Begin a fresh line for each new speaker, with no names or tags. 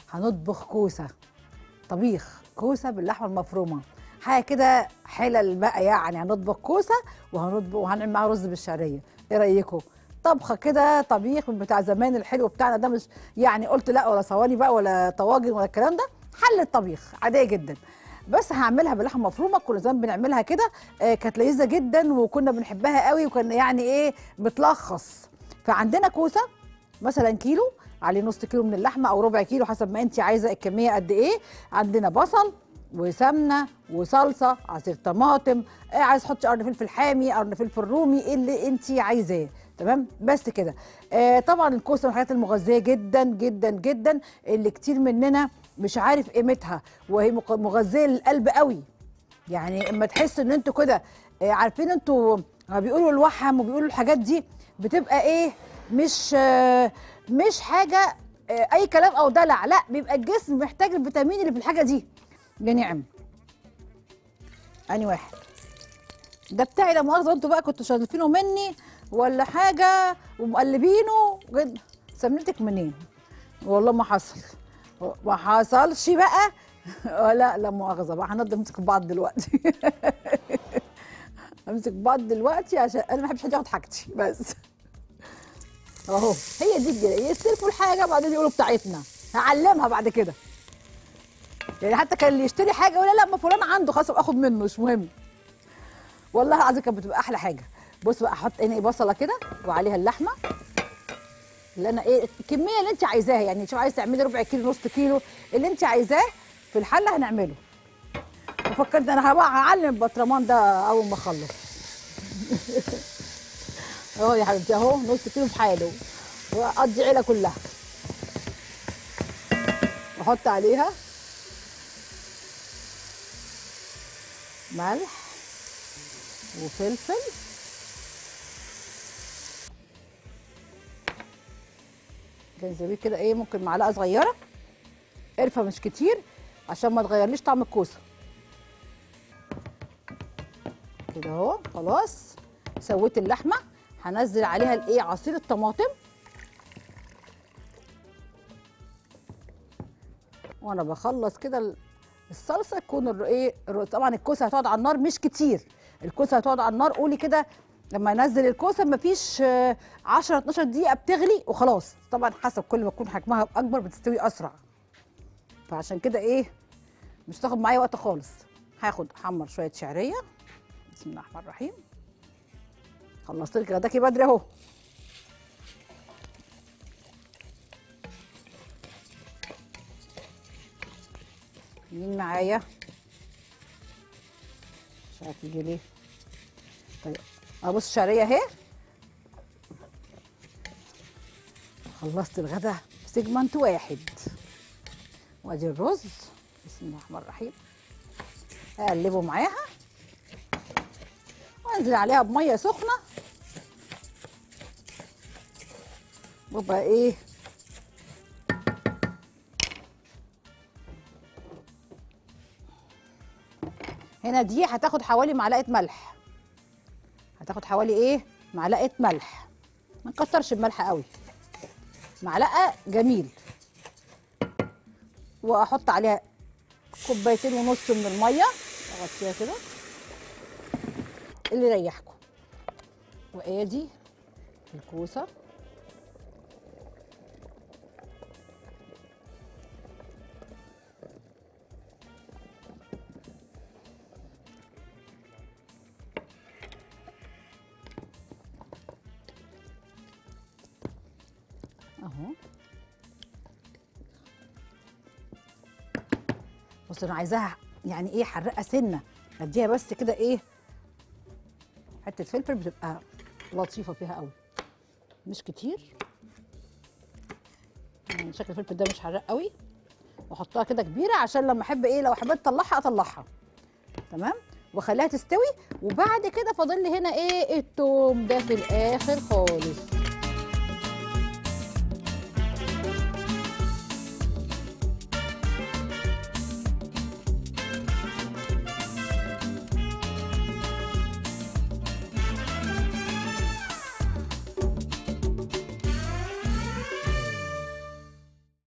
هنطبخ كوسه طبيخ كوسه باللحمه المفرومه حاجه كده حلل بقى يعني هنطبخ كوسه وهنطبخ وهنعمل معاها رز بالشعريه ايه رايكم طبخه كده طبيخ من بتاع زمان الحلو بتاعنا ده مش يعني قلت لا ولا صواني بقى ولا طواجن ولا الكلام ده حل الطبيخ عاديه جدا بس هعملها باللحمه مفرومه كنا زمان بنعملها كده آه كانت لذيذه جدا وكنا بنحبها قوي وكنا يعني ايه بتلخص فعندنا كوسه مثلا كيلو عليه نص كيلو من اللحمه او ربع كيلو حسب ما انت عايزه الكميه قد ايه عندنا بصل وسمنه وصلصه عصير طماطم آه عايز تحطي قرن فلفل حامي قرن فلفل رومي ايه اللي انت عايزاه تمام بس كده آه طبعا الكوسه من الحاجات المغذيه جدا جدا جدا اللي كتير مننا مش عارف قيمتها وهي مغ- مغذيه للقلب قوي يعني اما تحس ان انتوا كده آه، عارفين انتوا ما بيقولوا الوحم وبيقولوا الحاجات دي بتبقى ايه مش آه، مش حاجه آه، اي كلام او دلع لا بيبقى الجسم محتاج الفيتامين اللي في الحاجه دي يا نعم اني واحد ده بتاعي لا مؤاخذه انتوا بقى كنتوا شايفينه مني ولا حاجه ومقلبينه جد- سمنتك منين والله ما حصل ما حصلش بقى لا لا مؤاخذه بقى هنقعد نمسك بعض دلوقتي امسك بعض دلوقتي عشان انا ما بحبش حد ياخد حاجتي بس اهو هي دي الجري يستلفوا الحاجه بعدين يقولوا بتاعتنا هعلمها بعد كده يعني حتى كان اللي يشتري حاجه يقول لا ما فلان عنده خلاص أبقى اخد منه مش مهم والله العظيم كانت بتبقى احلى حاجه بص بقى احط هنا ايه بصله كده وعليها اللحمه اللي انا ايه الكميه اللي انت عايزاها يعني شوف عايز تعملي ربع كيلو نص كيلو اللي انت عايزاه في الحله هنعمله وفكرت انا هبقى هعلم البطرمان ده اول ما اخلص اهو يا حبيبتي اهو نص كيلو في حاله واقضي عيله كلها واحط عليها ملح وفلفل جنزبيل كده ايه ممكن معلقه صغيره قرفه مش كتير عشان ما تغيرليش طعم الكوسه كده اهو خلاص سويت اللحمه هنزل عليها الايه عصير الطماطم وانا بخلص كده ال- الصلصه تكون الر- ايه الر- طبعا الكوسه هتقعد على النار مش كتير الكوسه هتقعد على النار قولي كده لما انزل الكوسه مفيش آه، 10 12 دقيقه بتغلي وخلاص طبعا حسب كل ما يكون حجمها اكبر بتستوي اسرع فعشان كده ايه مش هتاخد معايا وقت خالص هاخد احمر شويه شعريه بسم الله الرحمن الرحيم خلصت لك غداكي بدري اهو مين معايا مش عارف يجي ليه طيب ابص الشعريه اهي خلصت الغدا في سيجمنت واحد وادي الرز بسم الله الرحمن الرحيم اقلبه معاها وانزل عليها بميه سخنه وابقى ايه هنا دي هتاخد حوالي معلقه ملح هتاخد حوالي ايه معلقه ملح ما نكترش الملح قوي معلقه جميل واحط عليها كوبايتين ونص من الميه اغطيها كده اللي يريحكم وادي الكوسه اهو بص انا عايزاها يعني ايه حرقه سنه اديها بس كده ايه حته فلفل بتبقى لطيفه فيها قوي مش كتير يعني شكل الفلفل ده مش حراق قوي واحطها كده كبيره عشان لما احب ايه لو حبيت اطلعها اطلعها تمام واخليها تستوي وبعد كده فاضل لي هنا ايه التوم ده في الاخر خالص